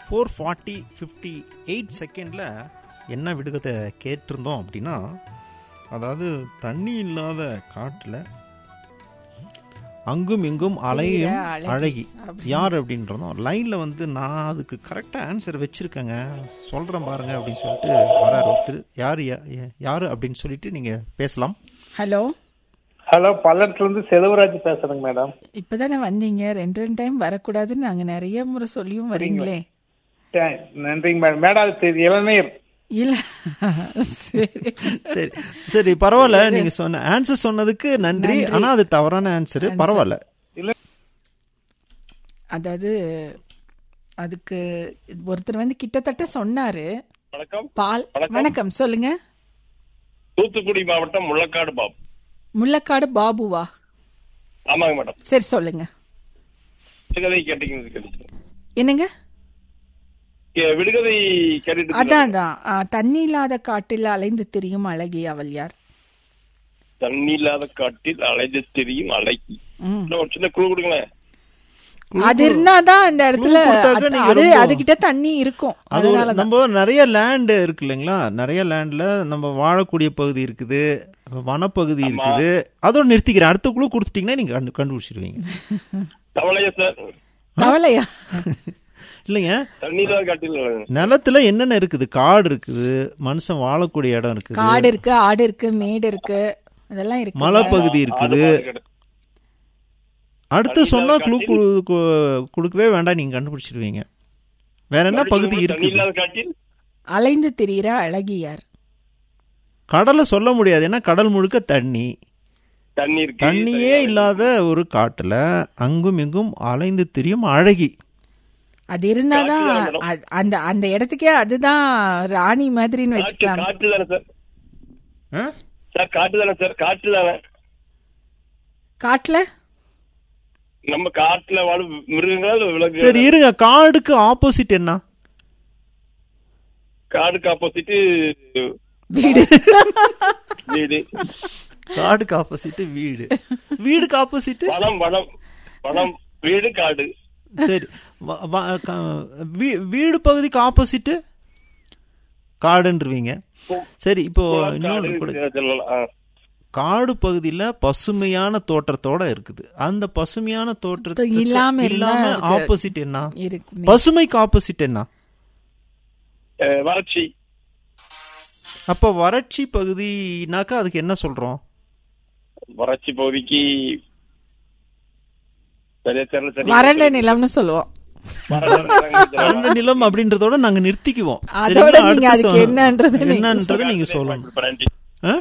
Four forty fifty eight செகண்டில் என்ன விடுகதை கேட்டிருந்தோம் அப்படின்னா அதாவது தண்ணி இல்லாத காட்டில் அங்கும் இங்கும் அலையும் அழகி. அழகி அப்படி. யார் அப்படின்றதும் லைனில் வந்து நான் அதுக்கு கரெக்டாக ஆன்சர் வச்சுருக்கேங்க சொல்கிறேன் பாருங்க அப்படின்னு சொல்லிட்டு வரார் ஒருத்தர் யார் யா- யா- யார் அப்படின்னு சொல்லிட்டு நீங்கள் பேசலாம் ஹலோ ஹலோ பல்லட்ல இருந்து செல்வராஜ் பேசுறேங்க மேடம் இப்பதானே வந்தீங்க ரெண்டு ரெண்டு டைம் வரக்கூடாதுன்னு நாங்க நிறைய முறை சொல்லியும் வரீங்களே டே- நன்றிங்க மேடம் மேடம் அது தெரி- இளநீர் இல்ல சரி சரி சரி பரவாயில்ல நீங்கள் சொன்ன ஆன்சர் சொன்னதுக்கு நன்றி ஆனால் அது தவறான ஆன்சரு பரவாயில்ல அதாவது அதுக்கு ஒருத்தர் வந்து கிட்டத்தட்ட சொன்னாரு வணக்கம் பால் வணக்கம். வணக்கம் சொல்லுங்க தூத்துக்குடி மாவட்டம் முள்ளக்காடு பாப் முள்ளக்காடு பாபுவா ஆமாங்க மேடம் சரி சொல்லுங்க விடுகதை கேட்டீங்க கேட்டுச்சு. என்னங்க கே- விடுகதை கேட்டுட்டு அதான் அதான் ஆ, தண்ணி இல்லாத காட்டில் அலைந்து திரியும் அழகி அவள் யார் தண்ணி இல்லாத காட்டில் அலைந்து தெரியும் அலைக்கி ம். இன்னும் ஒரு சின்ன குழு கொடுங்களேன் அது இருந்தாதான் அந்த இடத்துல clue கொடுத்தாக்க அது- நீங்க அது ரொம்ப- அதுகிட்ட தண்ணி இருக்கும் அது ஒரு- அதனாலதான் நம்ம நிறைய லேண்ட் இருக்கு இல்லைங்களா நிறைய லேண்ட்ல நம்ம வாழக்கூடிய பகுதி இருக்குது வனப்பகுதி இருக்குது அதோட நிறுத்திக்கிறேன் அடுத்த குழு கொடுத்துட்டீங்கன்னா நீங்க கண்டு கண்டுபிடிச்சிருவீங்க தவளையா சார் கவலையா இல்லைங்க தண்ணி இல்லாத காட்டில் நிலத்துல என்னென்ன இருக்குது காடு இருக்குது மனுஷன் வாழக்கூடிய இடம் இருக்குது காடு இருக்கு ஆடு இருக்கு மேடு இருக்கு அதெல்லாம் இருக்கு மலைப்பகுதி இருக்குது ஆடு மாடு கிடையாது. அடுத்து தண்ணி சொன்னா இல்லாத குழு காட்டில் கொடுக்கவே வேண்டாம் நீங்க கண்டுபிடிச்சிருவீங்க வேற என்ன பகுதி தண்ணி இருக்குது இல்லாத காட்டில் அலைந்து திரியிற அழகி யார் கடலை சொல்ல முடியாது ஏன்னா கடல் முழுக்க தண்ணி தண்ணி இருக்கு தண்ணியே இல்லாத ஒரு காட்டுல அங்கும் இங்கும் அலைந்து திரியும் அழகி அது இருந்தாதான் காட்டுதான் மேடம். அ- அந்த அந்த இடத்துக்கே அதுதான் ராணி மாதிரின்னு காட்டு வச்சுக்கலாம் காட்டு தானே சார் ஆ? சார் காட்டு தானே சார் காட்டு தானே காட்டுல நம்ம காட்டுல வாழும் மிருகங்கள் விலங்கு சரி இருங்க காடுக்கு ஆப்போசிட் என்ன காடுக்கு ஆப்போசிட் வீடு வீடு காடுக்கு ஆப்போசிட் வீடு வீடுக்கு ஆப்போசிட் வனம் வனம் வனம் வீடு காடு சரி வ- வ- க- வீ- வீடு பகுதிக்கு ஆப்போசிட் காடுன்றீங்க சரி இப்போ இன்னொன்று கூட காடு சொல்லலாம் ஆ. காடு பகுதியில பசுமையான தோற்றத்தோட இருக்குது அந்த பசுமையான தோற்றத்துக்கு இல்லாம இருந்தா இல்லாம அதுக்கு- ஆப்போசிட் என்ன இருக்கு பசுமைக்கு ஆப்போசிட் என்ன அஹ் வறட்சி அப்ப வறட்சி பகுதினாக்கா அதுக்கு என்ன சொல்றோம் வறட்சி பகுதிக்கு சரியா தெரியல சரியா வறண்ட நிலம்னு சொல்லுவோம் வறண்ட நிலங்கள் சொல்லலாம். வறண்ட நிலம் அப்படின்றதோட நாங்க நிறுத்திக்குவோம் அதோட சரிங்களா? நீங்க அடுத்து அதுக்கு சொ- என்னன்றதை நீங்க என்னன்றதை நீங்க சொல்லணும் இப்ப நன்றி. ஆ?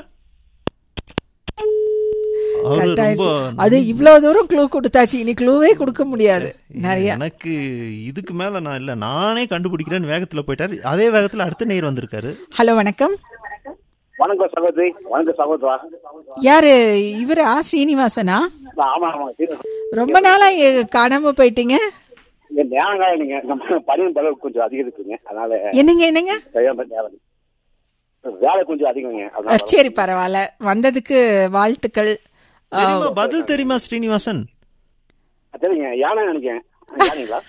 அவரு ரொம்ப கட்டாயம் அது இவ்வளவு தூரம் க்ளூ கொடுத்தாச்சு இனி க்ளூவே கொடுக்க முடியாது நிறைய எனக்கு இதுக்கு மேல நான் இல்ல நானே கண்டுபிடிக்கிறேன்னு வேகத்துல போயிட்டாரு அதே வேகத்துல அடுத்த நேர் வந்திருக்காரு ஹலோ வணக்கம் வணக்கம் சகோதரி வணக்கம் சகோதரா யாரு இவரா ஸ்ரீனிவாசனா ஆமா ஆமா ரொம்ப நாளா எ- காணாம போயிட்டீங்க இந்த நேரம் காலம் நீங்க நம்ம பணியின் பலவு கொஞ்சம் அதிகம் இருக்குங்க அதனால என்னங்க என்னங்க சரியான நேரம் வேலை கொஞ்சம் அதிகங்க அஹ், அதனால சரி பரவாயில்ல வந்ததுக்கு வாழ்த்துக்கள் அஹ், தெரியுமா பதில் தெரியுமா ஸ்ரீனிவாசன் சரிங்க யானை நினைக்கிறேன் யானைங்களா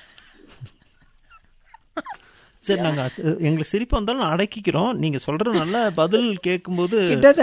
சரி நாங்க அது- எங்களுக்கு சிரிப்பு வந்தாலும் அடக்கிக்கிறோம் நீங்க சொல்ற நல்ல பதில் கேட்கும்போது கிட்டத்தட்ட